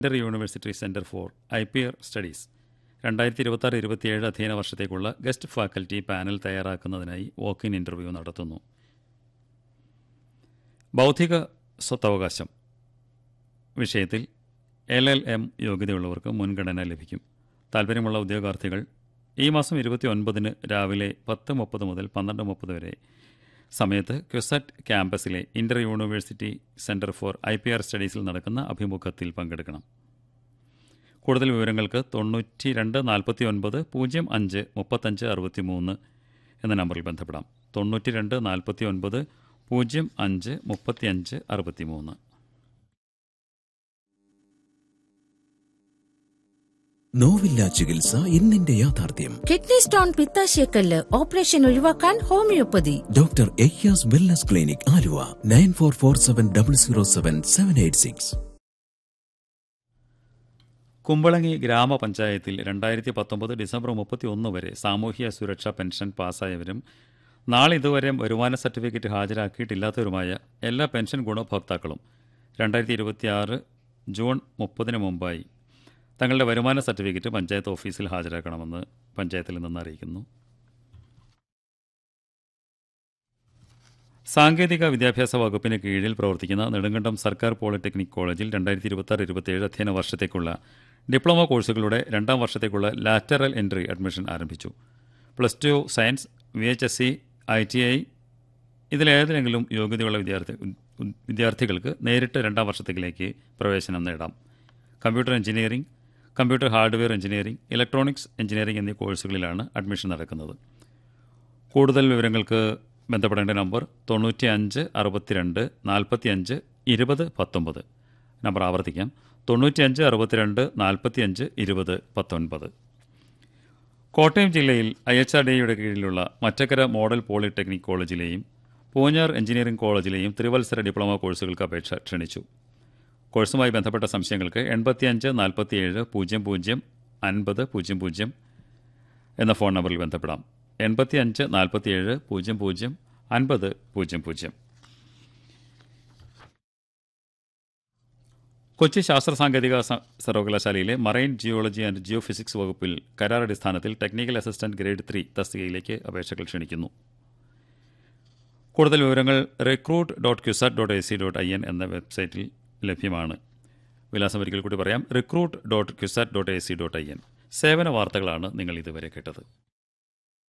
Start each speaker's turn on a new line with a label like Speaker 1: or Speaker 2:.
Speaker 1: Inter university centre for I P R studies രണ്ടായിരത്തി ഇരുപത്തി ആറ് ഇരുപത്തിയേഴ് അധ്യയന വർഷത്തേക്കുള്ള ഗസ്റ്റ് ഫാക്കൽറ്റി പാനൽ തയ്യാറാക്കുന്നതിനായി വോക്ക് ഇൻ ഇന്റർവ്യൂ നടത്തുന്നു ബൗദ്ധിക സ്വത്തവകാശം വിഷയത്തിൽ എൽ എൽ എം യോഗ്യതയുള്ളവർക്ക് മുൻഗണന ലഭിക്കും താൽപ്പര്യമുള്ള ഉദ്യോഗാർത്ഥികൾ ഈ മാസം ഇരുപത്തി ഒൻപതിന് രാവിലെ പത്ത് മുപ്പത് മുതൽ പന്ത്രണ്ട് മുപ്പത് വരെ സമയത്ത് ക്യുസറ്റ് ക്യാമ്പസിലെ inter university centre for I P R സ്റ്റഡീസിൽ നടക്കുന്ന അഭിമുഖത്തിൽ പങ്കെടുക്കണം കൂടുതൽ വിവരങ്ങൾക്ക് തൊണ്ണൂറ്റി രണ്ട് നാൽപ്പത്തി ഒൻപത് പൂജ്യം അഞ്ച് മുപ്പത്തഞ്ച് അറുപത്തി മൂന്ന് എന്ന നമ്പറിൽ ബന്ധപ്പെടാം തൊണ്ണൂറ്റി രണ്ട് നാൽപ്പത്തി ഒൻപത് പൂജ്യം അഞ്ച് മുപ്പത്തി അഞ്ച് അറുപത്തി മൂന്ന്
Speaker 2: നോവില്ല ചികിത്സ ഇന്നിന്റെ യാഥാർത്ഥ്യം
Speaker 3: കിഡ്നി സ്റ്റോൺ പിത്താശയക്കല്ല് ഓപ്പറേഷൻ ഒഴിവാക്കാൻ homeopathy
Speaker 2: doctor Aiyas wellness clinic Aluva nine four four seven double zero seven seven eight six
Speaker 1: Kumbalangi ഗ്രാമപഞ്ചായത്തിൽ രണ്ടായിരത്തി പത്തൊമ്പത് ഡിസംബർ മുപ്പത്തി ഒന്ന് വരെ സാമൂഹ്യ സുരക്ഷാ പെൻഷൻ പാസ്സായവരും നാളെ ഇതുവരെ വരുമാന സർട്ടിഫിക്കറ്റ് ഹാജരാക്കിയിട്ടില്ലാത്തവരുമായ എല്ലാ പെൻഷൻ ഗുണഭോക്താക്കളും രണ്ടായിരത്തി ഇരുപത്തിയാറ് ജൂൺ മുപ്പതിന് മുമ്പായി തങ്ങളുടെ വരുമാന സർട്ടിഫിക്കറ്റ് പഞ്ചായത്ത് ഓഫീസിൽ ഹാജരാക്കണമെന്ന് പഞ്ചായത്തിൽ നിന്ന് അറിയിക്കുന്നു സാങ്കേതിക വിദ്യാഭ്യാസ വകുപ്പിന് കീഴിൽ പ്രവർത്തിക്കുന്ന നെടുങ്കണ്ടം സർക്കാർ പോളിടെക്നിക് കോളേജിൽ രണ്ടായിരത്തി ഇരുപത്തി ഇരുപത്തിയേഴ് അധ്യയന വർഷത്തേക്കുള്ള ഡിപ്ലോമ കോഴ്സുകളുടെ രണ്ടാം വർഷത്തേക്കുള്ള ലാറ്ററൽ എൻട്രി അഡ്മിഷൻ ആരംഭിച്ചു plus two science V H S C I T I ഇതിലേതെങ്കിലും യോഗ്യതയുള്ള വിദ്യാർത്ഥി വിദ്യാർത്ഥികൾക്ക് നേരിട്ട് രണ്ടാം വർഷത്തേക്കിലേക്ക് പ്രവേശനം നേടാം computer engineering computer hardware engineering electronics engineering എന്നീ കോഴ്സുകളിലാണ് അഡ്മിഷൻ നടക്കുന്നത് കൂടുതൽ വിവരങ്ങൾക്ക് ബന്ധപ്പെടേണ്ട നമ്പർ തൊണ്ണൂറ്റി അഞ്ച് അറുപത്തിരണ്ട് നാൽപ്പത്തി അഞ്ച് ഇരുപത് പത്തൊമ്പത് നമ്പർ ആവർത്തിക്കാം തൊണ്ണൂറ്റിയഞ്ച് അറുപത്തിരണ്ട് നാൽപ്പത്തിയഞ്ച് ഇരുപത് പത്തൊൻപത് കോട്ടയം ജില്ലയിൽ ഐ എച്ച് ആർ ഡിയുടെ കീഴിലുള്ള മറ്റക്കര മോഡൽ പോളിടെക്നിക് കോളേജിലെയും പൂഞ്ഞാർ എഞ്ചിനീയറിംഗ് കോളേജിലെയും ത്രിവത്സര ഡിപ്ലോമ കോഴ്സുകൾക്ക് അപേക്ഷ ക്ഷണിച്ചു കോഴ്സുമായി ബന്ധപ്പെട്ട സംശയങ്ങൾക്ക് എൺപത്തിയഞ്ച് നാൽപ്പത്തിയേഴ് പൂജ്യം പൂജ്യം അൻപത് പൂജ്യം പൂജ്യം എന്ന ഫോൺ നമ്പറിൽ ബന്ധപ്പെടാം എൺപത്തി അഞ്ച് നാൽപ്പത്തിയേഴ് പൂജ്യം പൂജ്യം അൻപത് പൂജ്യം പൂജ്യം കൊച്ചി ശാസ്ത്ര സാങ്കേതിക സ- സർവകലാശാലയിലെ marine geology and geo physics വകുപ്പിൽ കരാറടിസ്ഥാനത്തിൽ ടെക്നിക്കൽ അസിസ്റ്റന്റ് ഗ്രേഡ് ത്രീ തസ്തികയിലേക്ക് അപേക്ഷകൾ ക്ഷണിക്കുന്നു കൂടുതൽ വിവരങ്ങൾ recruit dot CUSAT dot A C dot I N എന്ന വെബ്സൈറ്റിൽ ലഭ്യമാണ് വിലാസം ഒരിക്കൽ കൂടി പറയാം recruit dot CUSAT dot A C dot I N സേവന വാർത്തകളാണ് നിങ്ങൾ ഇതുവരെ കേട്ടത്